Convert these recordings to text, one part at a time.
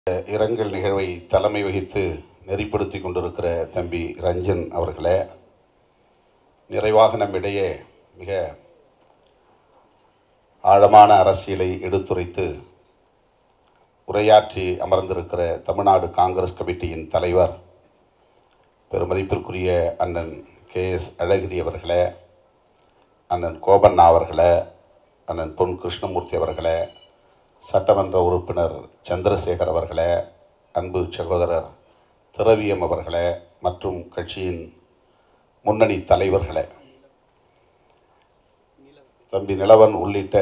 இரங்கல் நிகழ்வை தலைமை வகித்து நெறிப்படுத்தி கொண்டிருக்கிற தம்பி ரஞ்சன் அவர்களே நிறைவாக நம்மிடையே மிக ஆழமான அரசியலை எடுத்துரைத்து உரையாற்றி அமர்ந்திருக்கிற தமிழ்நாடு காங்கிரஸ் கமிட்டியின் தலைவர் பெருமதிப்பிற்குரிய அண்ணன் கே எஸ் அழகிரி அவர்களே அண்ணன் கோபண்ணா அவர்களே அண்ணன் பொன் கிருஷ்ணமூர்த்தி அவர்களே சட்டமன்ற உறுப்பினர் சந்திரசேகர் அவர்களே அன்பு சகோதரர் திரவியம் அவர்களே மற்றும் கட்சியின் முன்னணி தலைவர்களே தம்பி நிலவன் உள்ளிட்ட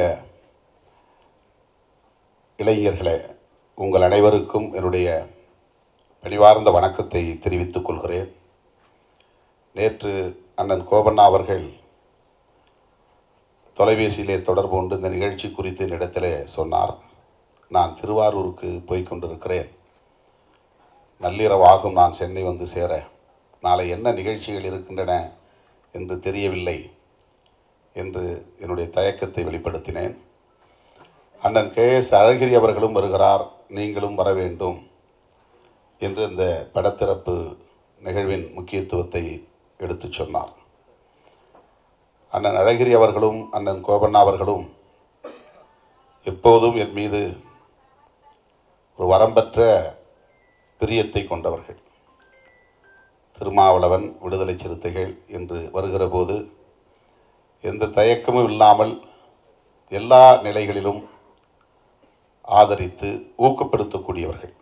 இளைஞர்களே உங்கள் அனைவருக்கும் என்னுடைய பணிவார்ந்த வணக்கத்தை தெரிவித்துக் கொள்கிறேன் நேற்று அண்ணன் கோபண்ணா அவர்கள் தொலைபேசியிலே தொடர்பு கொண்டு இந்த நிகழ்ச்சி குறித்து என்னிடத்திலே சொன்னார் நான் திருவாரூருக்கு போய் கொண்டிருக்கிறேன் நள்ளிரவாகும் நான் சென்னை வந்து சேர நாளை என்ன நிகழ்ச்சிகள் இருக்கின்றன என்று தெரியவில்லை என்று என்னுடைய தயக்கத்தை வெளிப்படுத்தினேன் அண்ணன் கே எஸ் அழகிரி அவர்களும் வருகிறார் நீங்களும் வர வேண்டும் என்று இந்த படத்திறப்பு நிகழ்வின் முக்கியத்துவத்தை எடுத்துச் சொன்னார் அண்ணன் அழகிரி அவர்களும் அண்ணன் கோபண்ணா அவர்களும் எப்போதும் என் மீது ஒரு வரம்பற்ற பிரியத்தை கொண்டவர்கள் திருமாவளவன் விடுதலை சிறுத்தைகள் என்று வருகிற போது எந்த தயக்கமும் இல்லாமல் எல்லா நிலைகளிலும் ஆதரித்து ஊக்கப்படுத்தக்கூடியவர்கள்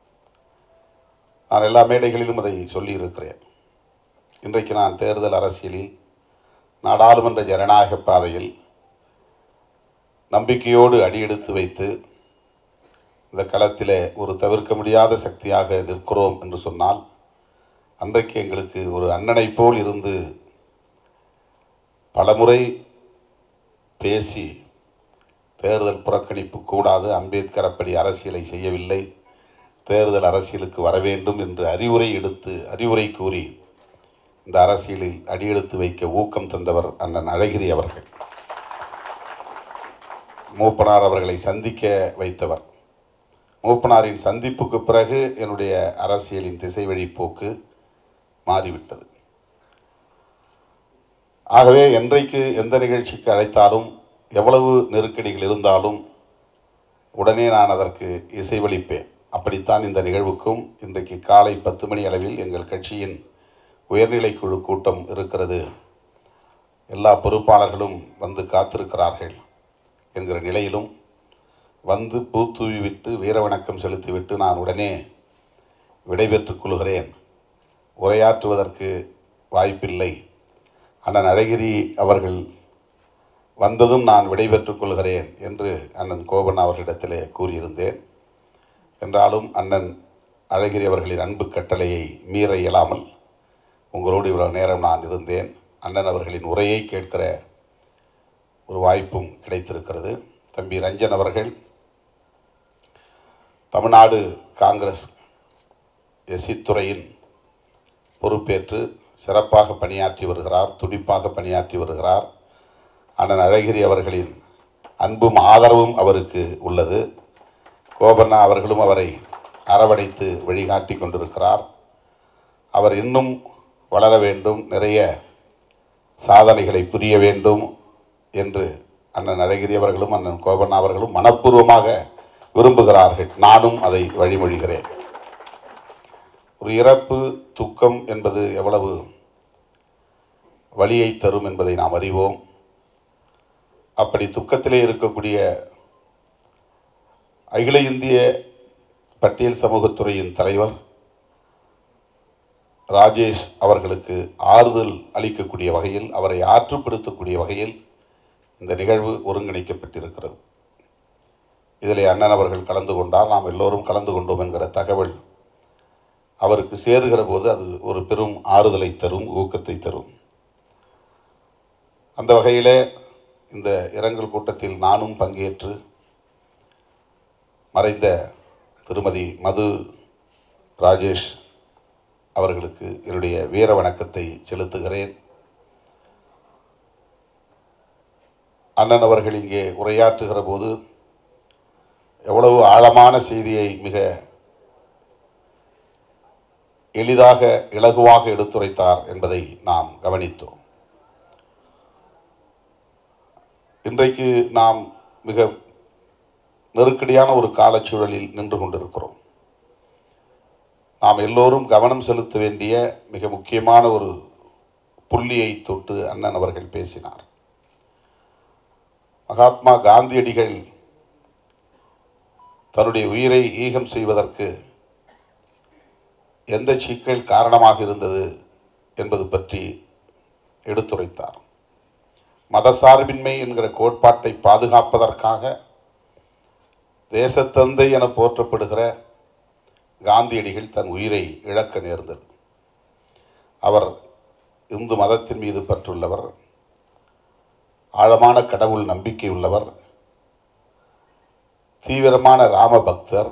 நான் எல்லா மேடைகளிலும் அதை சொல்லியிருக்கிறேன் இன்றைக்கு நான் தேர்தல் அரசியலில் நாடாளுமன்ற ஜனநாயக பாதையில் நம்பிக்கையோடு அடியெடுத்து வைத்து இந்த களத்திலே ஒரு தவிர்க்க முடியாத சக்தியாக நிற்கிறோம் என்று சொன்னால் அன்றைக்கு எங்களுக்கு ஒரு அண்ணனைப் போல் இருந்து பலமுறை பேசி தேர்தல் புறக்கணிப்பு கூடாது அம்பேத்கர் அப்படி அரசியலை செய்யவில்லை தேர்தல் அரசியலுக்கு வர வேண்டும் என்று அறிவுரை எடுத்து அறிவுரை கூறி இந்த அரசியலில் அடியெடுத்து வைக்க ஊக்கம் தந்தவர் அண்ணன் அழகிரி அவர்கள் மூப்பனார் அவர்களை சந்திக்க வைத்தவர் மூப்பனாரின் சந்திப்புக்கு பிறகு என்னுடைய அரசியலின் திசை வழி போக்கு மாறிவிட்டது ஆகவே என்றைக்கு எந்த நிகழ்ச்சிக்கு அழைத்தாலும் எவ்வளவு நெருக்கடிகள் இருந்தாலும் உடனே நான் அதற்கு இசைவளிப்பேன் அப்படித்தான் இந்த நிகழ்வுக்கும் இன்றைக்கு காலை பத்து மணி அளவில் எங்கள் கட்சியின் உயர்நிலைக்குழு கூட்டம் இருக்கிறது எல்லா பொறுப்பாளர்களும் வந்து காத்திருக்கிறார்கள் என்கிற நிலையிலும் வந்து பூ தூவிவிட்டு வீர வணக்கம் செலுத்திவிட்டு நான் உடனே விடைபெற்றுக் கொள்கிறேன் உரையாற்றுவதற்கு வாய்ப்பில்லை அண்ணன் அழகிரி அவர்கள் வந்ததும் நான் விடைபெற்றுக் கொள்கிறேன் என்று அண்ணன் கோபன் அவர்களிடத்திலே கூறியிருந்தேன் என்றாலும் அண்ணன் அழகிரி அவர்களின் அன்பு கட்டளையை மீற இயலாமல் உங்களோடு இவ்வளவு நேரம் நான் இருந்தேன் அண்ணன் அவர்களின் உரையை கேட்கிற ஒரு வாய்ப்பும் கிடைத்திருக்கிறது தம்பி ரஞ்சன் அவர்கள் தமிழ்நாடு காங்கிரஸ் எஸ்சி துறையின் பொறுப்பேற்று சிறப்பாக பணியாற்றி வருகிறார் துடிப்பாக பணியாற்றி வருகிறார் அண்ணன் அழகிரி அவர்களின் அன்பும் ஆதரவும் அவருக்கு உள்ளது கோபண்ணா அவர்களும் அவரை அரவணைத்து வழிகாட்டி கொண்டிருக்கிறார் அவர் இன்னும் வளர வேண்டும் நிறைய சாதனைகளை புரிய வேண்டும் என்று அண்ணன் அழகிரி அவர்களும் அண்ணன் கோபண்ணா அவர்களும் மனப்பூர்வமாக விரும்புகிறார்கள் நானும் அதை வழிமொழிகிறேன் ஒரு இறப்பு துக்கம் என்பது எவ்வளவு வலியை தரும் என்பதை நாம் அறிவோம் அப்படி துக்கத்திலே இருக்கக்கூடிய அகில இந்திய பட்டியல் சமூகத்துறையின் தலைவர் ராஜேஷ் அவர்களுக்கு ஆறுதல் அளிக்கக்கூடிய வகையில் அவரை ஆற்றுப்படுத்தக்கூடிய வகையில் இந்த நிகழ்வு ஒருங்கிணைக்கப்பட்டிருக்கிறது இதில் அண்ணன் அவர்கள் கலந்து கொண்டார் நாம் எல்லோரும் கலந்து கொண்டோம் என்கிற தகவல் அவருக்கு சேருகிற போது அது ஒரு பெரும் ஆறுதலை தரும் ஊக்கத்தை தரும் அந்த வகையிலே இந்த இரங்கல் கூட்டத்தில் நானும் பங்கேற்று மறைந்த திருமதி மது ராஜேஷ் அவர்களுக்கு என்னுடைய வீர வணக்கத்தை செலுத்துகிறேன் அண்ணன் அவர்கள் இங்கே உரையாற்றுகிற போது எவ்வளவு ஆழமான செய்தியை மிக எளிதாக இலகுவாக எடுத்துரைத்தார் என்பதை நாம் கவனித்தோம் இன்றைக்கு நாம் மிக நெருக்கடியான ஒரு காலச்சூழலில் நின்று கொண்டிருக்கிறோம் நாம் எல்லோரும் கவனம் செலுத்த வேண்டிய மிக முக்கியமான ஒரு புள்ளியை தொட்டு அண்ணன் அவர்கள் பேசினார் மகாத்மா காந்தியடிகள் தன்னுடைய உயிரை ஈகம் செய்வதற்கு எந்த சிக்கல் காரணமாக இருந்தது என்பது பற்றி எடுத்துரைத்தார் மதசார்பின்மை என்கிற கோட்பாட்டை பாதுகாப்பதற்காக தேசத்தந்தை என போற்றப்படுகிற காந்தியடிகள் தன் உயிரை இழக்க நேர்ந்தது அவர் இந்து மதத்தின் மீது பற்றுள்ளவர் ஆழமான கடவுள் நம்பிக்கை உள்ளவர் தீவிரமான ராம பக்தர்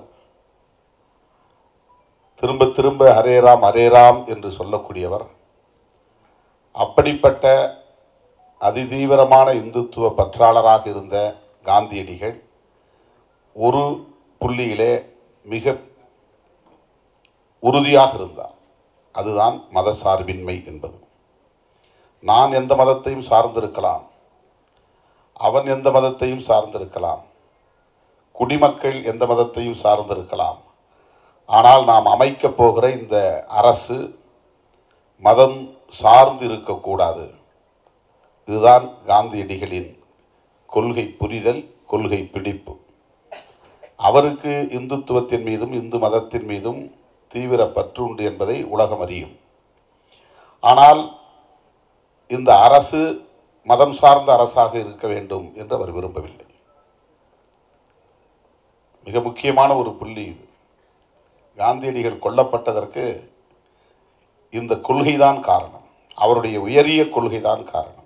திரும்ப திரும்ப ஹரே ராம் ஹரே ராம் என்று சொல்லக்கூடியவர் அப்படிப்பட்ட அதிதீவிரமான இந்துத்துவ பற்றாளராக இருந்த காந்தியடிகள் ஒரு புள்ளியிலே மிக உறுதியாக இருந்தார் அதுதான் மத சார்பின்மை என்பது நான் எந்த மதத்தையும் சார்ந்திருக்கலாம் அவன் எந்த மதத்தையும் சார்ந்திருக்கலாம் குடிமக்கள் எந்த மதத்தையும் சார்ந்திருக்கலாம் ஆனால் நாம் அமைக்கப் போகிற இந்த அரசு மதம் சார்ந்து இருக்கக்கூடாது இதுதான் காந்தியடிகளின் கொள்கை புரிதல் கொள்கை பிடிப்பு அவருக்கு இந்துத்துவத்தின் மீதும் இந்து மதத்தின் மீதும் தீவிர பற்று உண்டு என்பதை உலகம் அறியும் ஆனால் இந்த அரசு மதம் சார்ந்த அரசாக இருக்க வேண்டும் என்று அவர் விரும்பவில்லை மிக முக்கியமான ஒரு புள்ளி இது காந்தியடிகள் கொல்லப்பட்டதற்கு இந்த கொள்கைதான் காரணம் அவருடைய உயரிய கொள்கைதான் காரணம்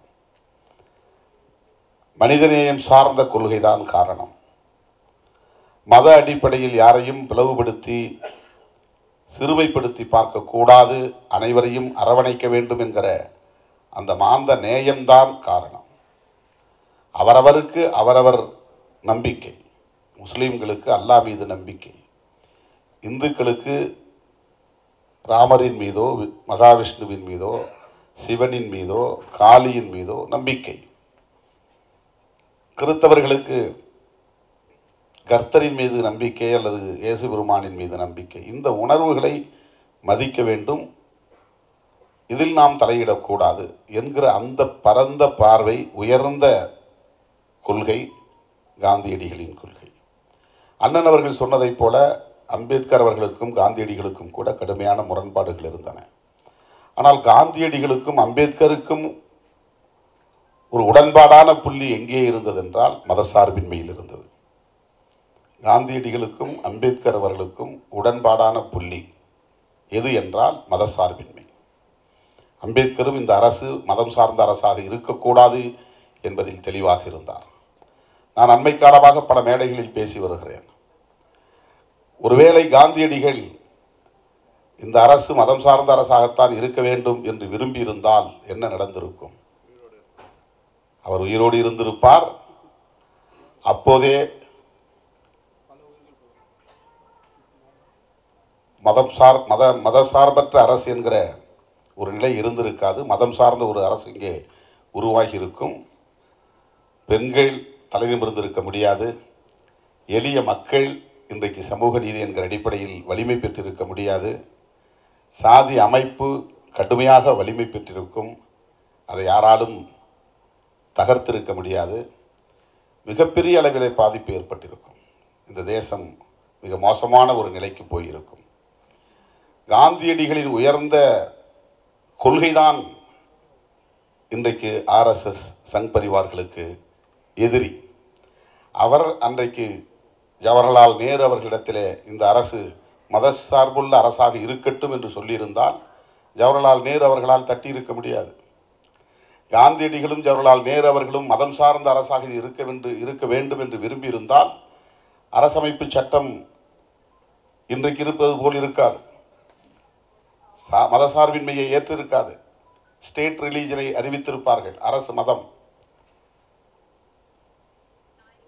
மனிதநேயம் சார்ந்த கொள்கைதான் காரணம் மத அடிப்படையில் யாரையும் பிளவுபடுத்தி சிறுமைப்படுத்தி பார்க்கக்கூடாது அனைவரையும் அரவணைக்க வேண்டும் என்கிற அந்த மாந்த நேயம்தான் காரணம் அவரவருக்கு அவரவர் நம்பிக்கை முஸ்லீம்களுக்கு அல்லாஹ் மீது நம்பிக்கை இந்துக்களுக்கு ராமரின் மீதோ வி- மகாவிஷ்ணுவின் மீதோ சிவனின் மீதோ காளியின் மீதோ நம்பிக்கை கிறித்தவர்களுக்கு கர்த்தரின் மீது நம்பிக்கை அல்லது இயேசு பெருமானின் மீது நம்பிக்கை இந்த உணர்வுகளை மதிக்க வேண்டும் இதில் நாம் தலையிடக்கூடாது என்கிற அந்த பரந்த பார்வை உயர்ந்த கொள்கை காந்தியடிகளின் கொள்கை அண்ணன் அவர்கள் சொன்னதைப் போல அம்பேத்கர் அவர்களுக்கும் காந்தியடிகளுக்கும் கூட கடுமையான முரண்பாடுகள் இருந்தன ஆனால் காந்தியடிகளுக்கும் அம்பேத்கருக்கும் ஒரு உடன்பாடான புள்ளி எங்கே இருந்ததென்றால் மதசார்பின்மையில் இருந்தது காந்தியடிகளுக்கும் அம்பேத்கர் அவர்களுக்கும் உடன்பாடான புள்ளி எது என்றால் மதசார்பின்மை அம்பேத்கரும் இந்த அரசு மதம் சார்ந்த அரசாக இருக்கக்கூடாது என்பதில் தெளிவாக இருந்தார் நான் அண்மை காலமாக பல மேடைகளில் பேசி வருகிறேன் ஒருவேளை காந்தியடிகள் இந்த அரசு மதம் சார்ந்த அரசாகத்தான் இருக்க வேண்டும் என்று விரும்பியிருந்தால் என்ன நடந்திருக்கும் அவர் உயிரோடு இருந்திருப்பார் அப்போதே மதம் சார் மத மத சார்பற்ற அரசு என்கிற ஒரு நிலை இருந்திருக்காது மதம் சார்ந்த ஒரு அரசு இங்கே உருவாகி இருக்கும் பெண்கள் தலைநிமிர்ந்திருக்க முடியாது எளிய மக்கள் இன்றைக்கு சமூக நீதி என்கிற அடிப்படையில் வலிமை பெற்றிருக்க முடியாது சாதி அமைப்பு கடுமையாக வலிமை பெற்றிருக்கும் அதை யாராலும் தகர்த்திருக்க முடியாது மிகப்பெரிய அளவிலே பாதிப்பு ஏற்பட்டிருக்கும் இந்த தேசம் மிக மோசமான ஒரு நிலைக்கு போயிருக்கும் காந்தியடிகளின் உயர்ந்த கொள்கைதான் இன்றைக்கு ஆர்எஸ்எஸ் சங் பரிவார்களுக்கு எதிரி அவர் அன்றைக்கு ஜவஹர்லால் நேரு அவர்களிடத்திலே இந்த அரசு மத சார்புள்ள அரசாக இருக்கட்டும் என்று சொல்லியிருந்தால் ஜவஹர்லால் நேரு அவர்களால் தட்டியிருக்க முடியாது காந்தியடிகளும் ஜவஹர்லால் நேரு அவர்களும் மதம் சார்ந்த அரசாக இது இருக்க வேண்டும் இருக்க வேண்டும் என்று விரும்பியிருந்தால் அரசமைப்பு சட்டம் இன்றைக்கு இருப்பது போல் இருக்காது சா- மதசார்பின்மையை ஏற்றிருக்காது ஸ்டேட் ரிலீஜனை அறிவித்திருப்பார்கள் அரசு மதம்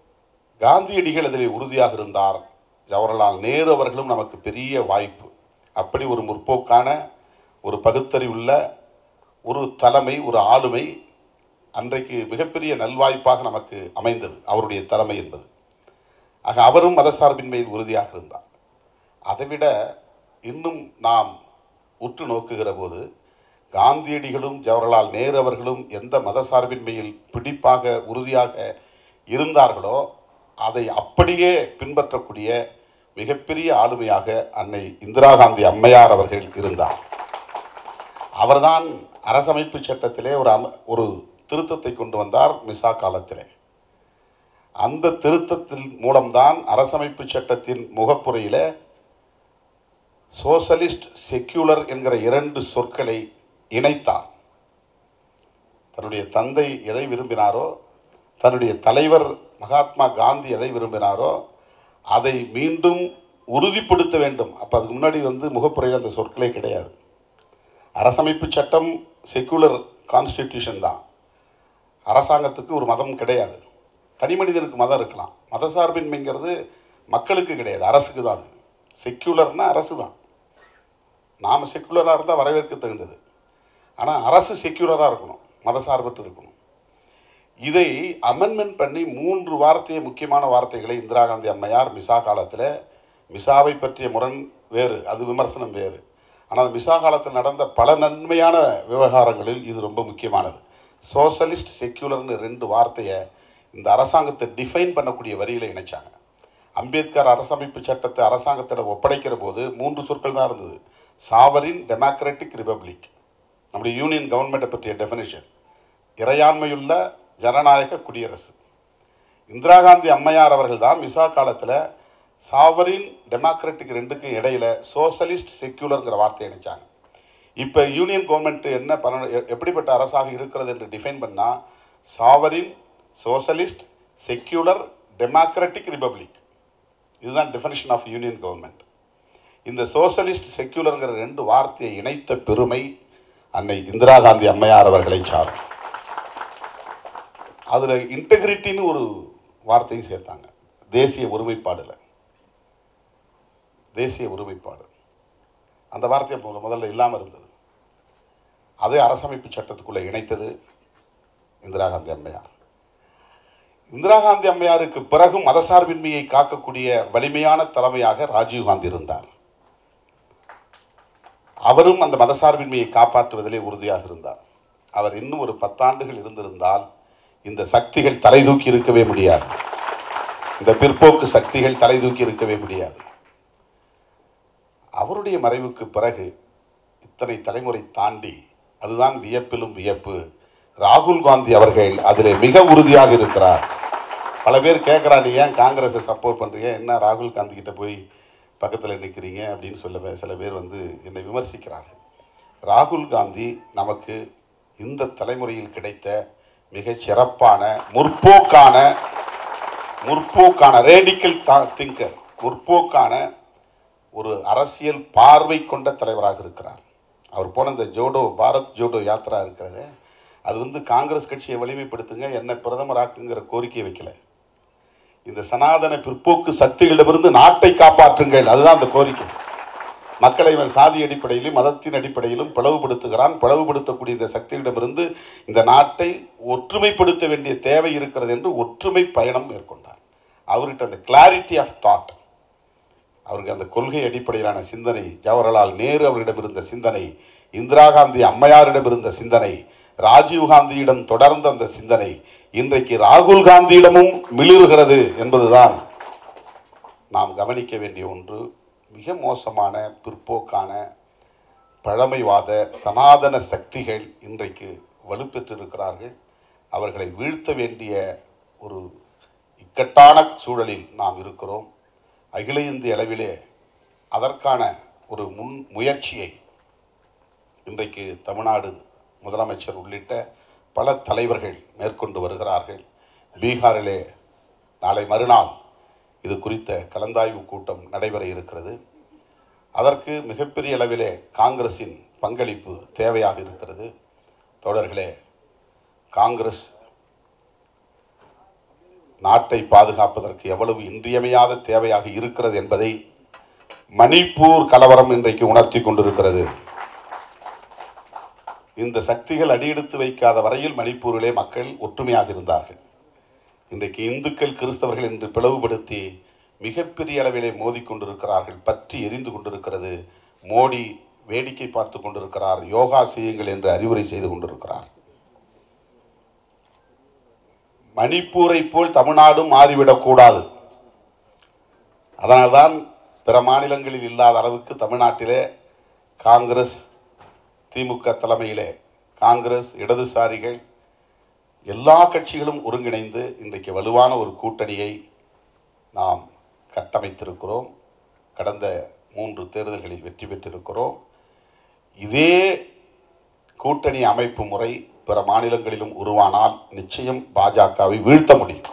காந்தியடிகள் அதில் உறுதியாக இருந்தார் ஜவஹர்லால் நேரு அவர்களும் நமக்கு பெரிய வாய்ப்பு அப்படி ஒரு முற்போக்கான ஒரு பகுத்தறிவுள்ள ஒரு தலைமை ஒரு ஆளுமை அன்றைக்கு மிகப்பெரிய நல்வாய்ப்பாக நமக்கு அமைந்தது அவருடைய தலைமை என்பது ஆக அவரும் மதசார்பின்மையில் உறுதியாக இருந்தார் அதைவிட இன்னும் நாம் உற்று நோக்குகிற போது காந்தியடிகளும் ஜவஹர்லால் நேரு அவர்களும் எந்த மதசார்பின்மையில் பிடிப்பாக உறுதியாக இருந்தார்களோ அதை அப்படியே பின்பற்றக்கூடிய மிகப்பெரிய ஆளுமையாக அன்னை இந்திரா காந்தி அம்மையார் அவர்கள் இருந்தார் அவர்தான் அரசமைப்பு சட்டத்திலே ஒரு அம ஒரு திருத்தத்தை கொண்டு வந்தார் மிசா காலத்திலே அந்த திருத்தத்தின் மூலம்தான் அரசமைப்பு சட்டத்தின் முகப்புரையில சோசலிஸ்ட் செக்யூலர் என்கிற இரண்டு சொற்களை இணைத்தார் தன்னுடைய தந்தை எதை விரும்பினாரோ தன்னுடைய தலைவர் மகாத்மா காந்தி எதை விரும்பினாரோ அதை மீண்டும் உறுதிப்படுத்த வேண்டும் அப்போ அதுக்கு முன்னாடி வந்து முகப்புரையில் அந்த சொற்களே கிடையாது அரசமைப்பு சட்டம் செக்குலர் கான்ஸ்டிடியூஷன் தான் அரசாங்கத்துக்கு ஒரு மதம் கிடையாது தனி மனிதனுக்கு மதம் இருக்கலாம் மதசார்பின்மைங்கிறது மக்களுக்கு கிடையாது அரசுக்கு தான் அது செக்யூலர்னா அரசு தான் நாம் செக்குலராக இருந்தால் வரவேற்க தகுந்தது ஆனால் அரசு செக்யூலராக இருக்கணும் மதசார்பற்று இருக்கணும் இதை அமெண்ட்மெண்ட் பண்ணி மூன்று வார்த்தையை முக்கியமான வார்த்தைகளை இந்திரா காந்தி அம்மையார் மிசா காலத்தில் மிசாவை பற்றிய முரண் வேறு அது விமர்சனம் வேறு ஆனால் மிசா காலத்தில் நடந்த பல நன்மையான விவகாரங்களில் இது ரொம்ப முக்கியமானது சோசலிஸ்ட் செக்யூலர்னு ரெண்டு வார்த்தையை இந்த அரசாங்கத்தை டிஃபைன் பண்ணக்கூடிய வரியில் இணைச்சாங்க அம்பேத்கர் அரசமைப்பு சட்டத்தை அரசாங்கத்தில் ஒப்படைக்கிற போது மூன்று சொற்கள் தான் இருந்தது சாவரின் டெமோக்ராட்டிக் ரிபப்ளிக் நம்முடைய யூனியன் கவர்மெண்ட்டை பற்றிய டெஃபினிஷன் இறையாண்மையுள்ள ஜனநாயக குடியரசு இந்திரா காந்தி அம்மையார் அவர்கள் தான் மிசா காலத்தில் சாவரின் டெமோக்ராட்டிக் ரெண்டுக்கும் இடையில சோசலிஸ்ட் செக்யூலர்ங்கிற வார்த்தையை இணைச்சாங்க இப்போ யூனியன் கவர்மெண்ட் என்ன பண்ண எ- எப்படிப்பட்ட அரசாக இருக்கிறது என்று டிஃபைன் பண்ணால் sovereign socialist secular democratic republic இதுதான் டெஃபினிஷன் ஆஃப் யூனியன் கவர்மெண்ட் இந்த சோசலிஸ்ட் செக்யூலருங்கிற ரெண்டு வார்த்தையை இணைத்த பெருமை அன்னை இந்திரா காந்தி அம்மையார் அவர்களை சாரும் அதில் இன்டெகிரிட்டின்னு ஒரு வார்த்தையும் சேர்த்தாங்க தேசிய ஒருமைப்பாடுல தேசிய ஒருமைப்பாடு அந்த வார்த்தை முத- முதல்ல இல்லாமல் இருந்தது அதே அரசமைப்பு சட்டத்துக்குள்ளே இணைத்தது இந்திரா காந்தி அம்மையார் இந்திரா காந்தி அம்மையாருக்கு பிறகும் மதசார்பின்மையை காக்கக்கூடிய வலிமையான தலைமையாக ராஜீவ் காந்தி இருந்தார் அவரும் அந்த மதசார்பின்மையை காப்பாற்றுவதிலே உறுதியாக இருந்தார் அவர் இன்னும் ஒரு பத்தாண்டுகள் இருந்திருந்தால் இந்த சக்திகள் தலை தூக்கி இருக்கவே முடியாது இந்த பிற்போக்கு சக்திகள் தலை தூக்கி இருக்கவே முடியாது அவருடைய மறைவுக்கு பிறகு இத்தனை தலைமுறை தாண்டி அதுதான் வியப்பிலும் வியப்பு ராகுல் காந்தி அவர்கள் அதிலே மிக உறுதியாக இருக்கிறார் பல பேர் கேட்குறா நீ ஏன் காங்கிரஸை சப்போர்ட் பண்ணுறீங்க என்ன ராகுல் காந்தி கிட்ட போய் பக்கத்தில் நிற்கிறீங்க அப்படின்னு சொல்ல சில பேர் வந்து என்னை விமர்சிக்கிறார்கள் ராகுல் காந்தி நமக்கு இந்த தலைமுறையில் கிடைத்த மிகச் சிறப்பான முற்போக்கான முற்போக்கான ரேடிக்கல் திங்கர் முற்போக்கான ஒரு அரசியல் பார்வை கொண்ட தலைவராக இருக்கிறார் அவர் போன இந்த ஜோடோ பாரத் ஜோடோ யாத்ரா இருக்கிறது அது வந்து காங்கிரஸ் கட்சியை வலிமைப்படுத்துங்க என்னை பிரதமராக்குங்கிற கோரிக்கையை வைக்கல இந்த சனாதன பிற்போக்கு சக்திகளிடமிருந்து நாட்டை காப்பாற்றுங்கள் அதுதான் அந்த கோரிக்கை மக்களை இவன் சாதி அடிப்படையிலும் மதத்தின் அடிப்படையிலும் பிளவுபடுத்துகிறான் பிளவுபடுத்தக்கூடிய இந்த சக்திகளிடமிருந்து இந்த நாட்டை ஒற்றுமைப்படுத்த வேண்டிய தேவை இருக்கிறது என்று ஒற்றுமை பயணம் மேற்கொண்டார் அவர்கிட்ட அந்த கிளாரிட்டி ஆஃப் தாட் அவருக்கு அந்த கொள்கை அடிப்படையிலான சிந்தனை ஜவஹர்லால் நேரு அவரிடம் இருந்த சிந்தனை இந்திரா காந்தி அம்மையாரிடம் இருந்த சிந்தனை ராஜீவ் காந்தியிடம் தொடர்ந்த அந்த சிந்தனை இன்றைக்கு ராகுல் காந்தியிடமும் மிளிர்கிறது என்பதுதான் நாம் கவனிக்க வேண்டிய ஒன்று மிக மோசமான பிற்போக்கான பழமைவாத சனாதன சக்திகள் இன்றைக்கு வலுப்பெற்றிருக்கிறார்கள் அவர்களை வீழ்த்த வேண்டிய ஒரு இக்கட்டான சூழலில் நாம் இருக்கிறோம் அகில இந்திய அளவிலே அதற்கான ஒரு முன் முயற்சியை இன்றைக்கு தமிழ்நாடு முதலமைச்சர் உள்ளிட்ட பல தலைவர்கள் மேற்கொண்டு வருகிறார்கள் பீகாரிலே நாளை மறுநாள் இது குறித்த கலந்தாய்வு கூட்டம் நடைபெற இருக்கிறது அதற்கு மிகப்பெரிய அளவிலே காங்கிரசின் பங்களிப்பு தேவையாக இருக்கிறது தோழர்களே காங்கிரஸ் நாட்டை பாதுகாப்பதற்கு எவ்வளவு இன்றியமையாத தேவையாக இருக்கிறது என்பதை மணிப்பூர் கலவரம் இன்றைக்கு உணர்த்தி கொண்டிருக்கிறது இந்த சக்திகள் அடியெடுத்து வைக்காத வரையில் மணிப்பூரிலே மக்கள் ஒற்றுமையாக இருந்தார்கள் இன்றைக்கு இந்துக்கள் கிறிஸ்தவர்கள் என்று பிளவுபடுத்தி மிகப்பெரிய அளவிலே மோதிக்கொண்டிருக்கிறார்கள் பற்றி எரிந்து கொண்டிருக்கிறது மோடி வேடிக்கை பார்த்து கொண்டிருக்கிறார் யோகா செய்யுங்கள் என்று அறிவுரை செய்து கொண்டிருக்கிறார் மணிப்பூரை போல் தமிழ்நாடும் மாறிவிடக்கூடாது அதனால்தான் பிற மாநிலங்களில் இல்லாத அளவுக்கு தமிழ்நாட்டிலே காங்கிரஸ் திமுக தலைமையிலே காங்கிரஸ் இடதுசாரிகள் எல்லா கட்சிகளும் ஒருங்கிணைந்து இன்றைக்கு வலுவான ஒரு கூட்டணியை நாம் கட்டமைத்திருக்கிறோம் கடந்த மூன்று தேர்தல்களில் வெற்றி பெற்றிருக்கிறோம் இதே கூட்டணி அமைப்பு முறை பிற மாநிலங்களிலும் உருவானால் நிச்சயம் பாஜகவை வீழ்த்த முடியும்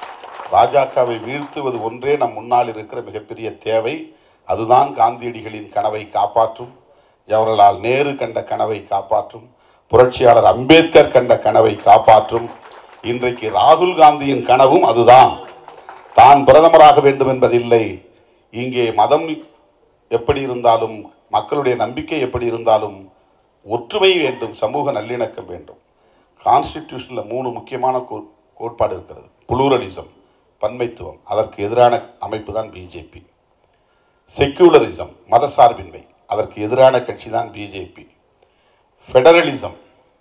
பாஜகவை வீழ்த்துவது ஒன்றே நம் முன்னால் இருக்கிற மிகப்பெரிய தேவை அதுதான் காந்தியடிகளின் கனவை காப்பாற்றும் ஜவஹர்லால் நேரு கண்ட கனவை காப்பாற்றும் புரட்சியாளர் அம்பேத்கர் கண்ட கனவை காப்பாற்றும் இன்றைக்கு ராகுல் காந்தியின் கனவும் அதுதான் தான் பிரதமராக வேண்டும் என்பதில்லை இங்கே மதம் எப்படி இருந்தாலும் மக்களுடைய நம்பிக்கை எப்படி இருந்தாலும் ஒற்றுமை வேண்டும் சமூக நல்லிணக்கம் வேண்டும் கான்ஸ்டிடியூஷனில் மூணு முக்கியமான கோ- கோட்பாடு இருக்கிறது புளூரலிசம் பன்மைத்துவம் அதற்கு எதிரான அமைப்பு தான் பிஜேபி செக்யூலரிசம் மதசார்பின்மை அதற்கு எதிரான கட்சி தான் பிஜேபி ஃபெடரலிசம்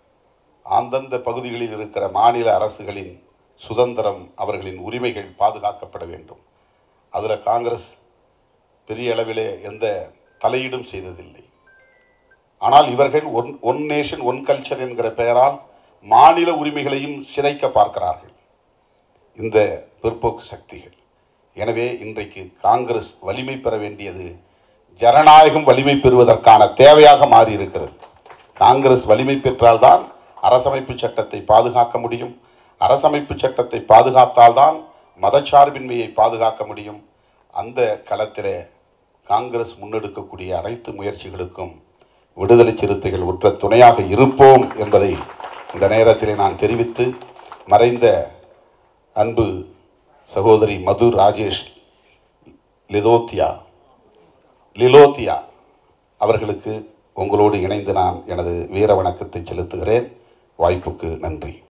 அந்தந்த பகுதிகளில் இருக்கிற மாநில அரசுகளின் சுதந்திரம் அவர்களின் உரிமைகள் பாதுகாக்கப்பட வேண்டும் அதில் காங்கிரஸ் பெரிய அளவிலே எந்த தலையீடும் செய்ததில்லை ஆனால் இவர்கள் one one nation one culture என்கிற பெயரால் மாநில உரிமைகளையும் சிதைக்க பார்க்கிறார்கள் இந்த பிற்போக்கு சக்திகள் எனவே இன்றைக்கு காங்கிரஸ் வலிமை பெற வேண்டியது ஜனநாயகம் வலிமை பெறுவதற்கான தேவையாக மாறி இருக்கிறது காங்கிரஸ் வலிமை பெற்றால்தான் அரசமைப்பு சட்டத்தை பாதுகாக்க முடியும் அரசமைப்பு சட்டத்தை பாதுகாத்தால்தான் மதச்சார்பின்மையை பாதுகாக்க முடியும் அந்த களத்திலே காங்கிரஸ் முன்னெடுக்கக்கூடிய அனைத்து முயற்சிகளுக்கும் விடுதலை சிறுத்தைகள் உற்ற துணையாக இருப்போம் என்பதை இந்த நேரத்திலே நான் தெரிவித்து மறைந்த அன்பு சகோதரி மது ராஜேஷ் லிதோத்தியா லிலோத்தியா அவர்களுக்கு உங்களோடு இணைந்து நான் எனது வீர வணக்கத்தை செலுத்துகிறேன் வாய்ப்புக்கு நன்றி